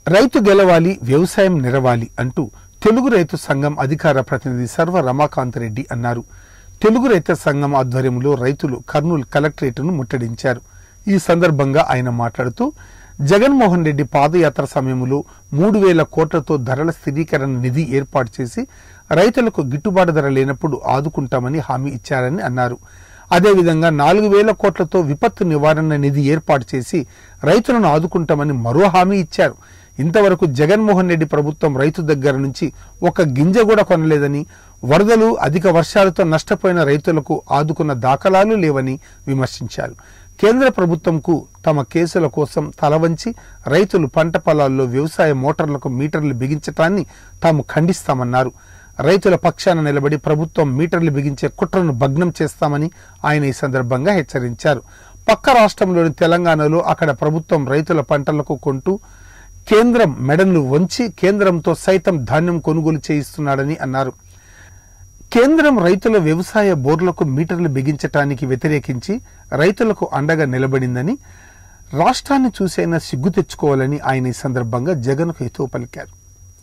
రైతు గెలవాలి వ్యవసాయం నిరవాలి అంటూ తెలుగు రైతు సంఘం అధికార ప్రతినిధి సర్వ రమాకాంత్ రెడ్డి అన్నారు తెలుగు రైతు సంఘం ఆధ్వర్యంలో రైతులు కర్నూలు కలెక్టరేట్ను ముట్టడించారు ఈ సందర్భంగా ఆయన మాట్లాడుతూ జగన్మోహన్ రెడ్డి పాదయాత్ర సమయంలో మూడు వేల కోట్లతో ధరల స్థిరీకరణ నిధి ఏర్పాటు చేసి రైతులకు గిట్టుబాటు ధర లేనప్పుడు ఆదుకుంటామని హామీ ఇచ్చారని అన్నారు అదేవిధంగా నాలుగు వేల కోట్లతో విపత్తు నివారణ నిధి ఏర్పాటు చేసి రైతులను ఆదుకుంటామని మరో హామీ ఇచ్చారు ఇంతవరకు జగన్మోహన్ రెడ్డి ప్రభుత్వం రైతు దగ్గర నుంచి ఒక గింజ కూడా కొనలేదని వరదలు అధిక వర్షాలతో నష్టపోయిన రైతులకు ఆదుకున్న దాఖలాలు లేవని విమర్శించారు కేంద్ర ప్రభుత్వంకు తమ కేసుల కోసం తలవంచి రైతులు పంట పొలాల్లో వ్యవసాయ మోటార్లకు మీటర్లు బిగించటాన్ని తాము ఖండిస్తామన్నారు రైతుల పక్షాన నిలబడి ప్రభుత్వం మీటర్లు బిగించే కుట్రను భగ్నం చేస్తామని ఆయన ఈ సందర్భంగా హెచ్చరించారు పక్క రాష్ట్రంలోని తెలంగాణలో అక్కడ ప్రభుత్వం రైతుల పంటలకు కొంటూ కేంద్రం మెడలు వంచి కేంద్రంతో సైతం ధాన్యం కొనుగోలు చేయిస్తున్నాడని అన్నారు కేంద్రం రైతుల వ్యవసాయ బోర్లకు మీటర్లు బిగించటానికి వ్యతిరేకించి రైతులకు అండగా నిలబడిందని రాష్ట్రాన్ని చూసైనా సిగ్గు తెచ్చుకోవాలని ఆయన ఈ సందర్భంగా జగన్కు హితవు పలికారు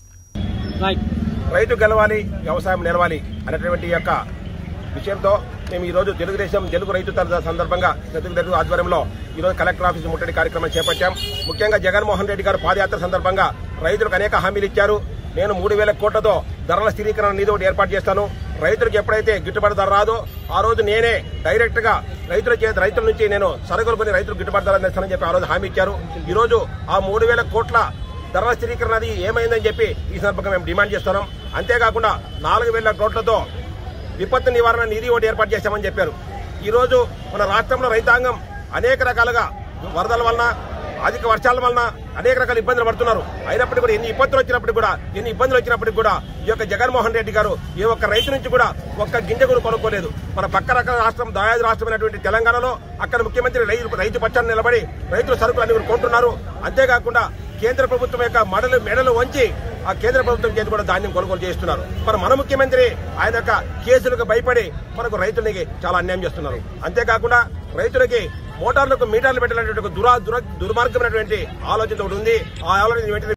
రైతు గెలవాలి వ్యవసాయం నిలవాలి అనేటువంటి యొక్క విషయంతో మేము ఈ రోజు తెలుగుదేశం తెలుగు రైతు తరగతి సందర్భంగా తెలుగు రైతు ఆధ్వర్యంలో ఈ రోజు కలెక్టర్ ఆఫీస్ ముట్టడి కార్యక్రమం చేపట్టాం ముఖ్యంగా జగన్మోహన్ రెడ్డి గారు పాదయాత్ర సందర్భంగా రైతులకు అనేక హామీలు ఇచ్చారు నేను మూడు వేల కోట్లతో ధరల స్థిరీకరణ నిధి ఒకటి ఏర్పాటు చేస్తాను రైతులకు ఎప్పుడైతే గిట్టుబాటు ధర రాదో ఆ రోజు నేనే డైరెక్ట్ గా రైతుల చేత రైతుల నుంచి నేను సరుకులు కొని రైతులకు గిట్టుబాటు ధర అందిస్తానని చెప్పి ఆ రోజు హామీ ఇచ్చారు ఈ రోజు ఆ మూడు వేల కోట్ల ధరల స్థిరీకరణ అది ఏమైందని చెప్పి ఈ సందర్భంగా మేము డిమాండ్ చేస్తున్నాం అంతేకాకుండా నాలుగు వేల కోట్లతో విపత్తు నివారణ నిధి ఒకటి ఏర్పాటు చేశామని చెప్పారు ఈ రోజు మన రాష్ట్రంలో రైతాంగం అనేక రకాలుగా వరదల వలన అధిక వర్షాల వలన అనేక రకాల ఇబ్బందులు పడుతున్నారు అయినప్పటికీ కూడా ఎన్ని ఇబ్బందులు వచ్చినప్పటికీ కూడా ఎన్ని ఇబ్బందులు వచ్చినప్పటికీ కూడా ఈ యొక్క జగన్మోహన్ రెడ్డి గారు ఏ ఒక్క రైతు నుంచి కూడా ఒక్క గింజ కూడా కొనుక్కోలేదు మన పక్క రకాల రాష్ట్రం దయాది రాష్ట్రమైనటువంటి తెలంగాణలో అక్కడ ముఖ్యమంత్రి రైతు రైతు పక్షాన్ని నిలబడి రైతుల సరుకులు అన్ని కూడా కొంటున్నారు అంతేకాకుండా కేంద్ర ప్రభుత్వం యొక్క మడలు మెడలు వంచి ఆ కేంద్ర ప్రభుత్వం చేతి కూడా ధాన్యం కొనుగోలు చేస్తున్నారు మరి మన ముఖ్యమంత్రి ఆయన యొక్క కేసులకు భయపడి మనకు రైతులకి చాలా అన్యాయం చేస్తున్నారు అంతేకాకుండా రైతులకి మోటార్లకు మీటర్లు పెట్టాలనేటువంటి ఒక దురా దుర దుర్మార్గమైనటువంటి ఆలోచన ఒకటి ఉంది ఆ ఆలోచన వెంటనే